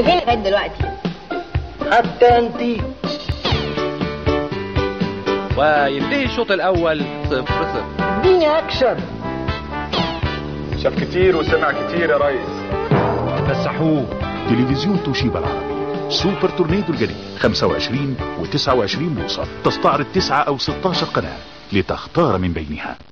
كنت فين لغايه دلوقتي حتى انت وينتهي الشوط الأول صفر صفر اديني اكشن شاف كتير وسمع كتير يا ريس فسحوه تلفزيون توشيبا العربي سوبر تورنيدو الجديد 25 و29 بوصة تستعرض 9 أو 16 قناة لتختار من بينها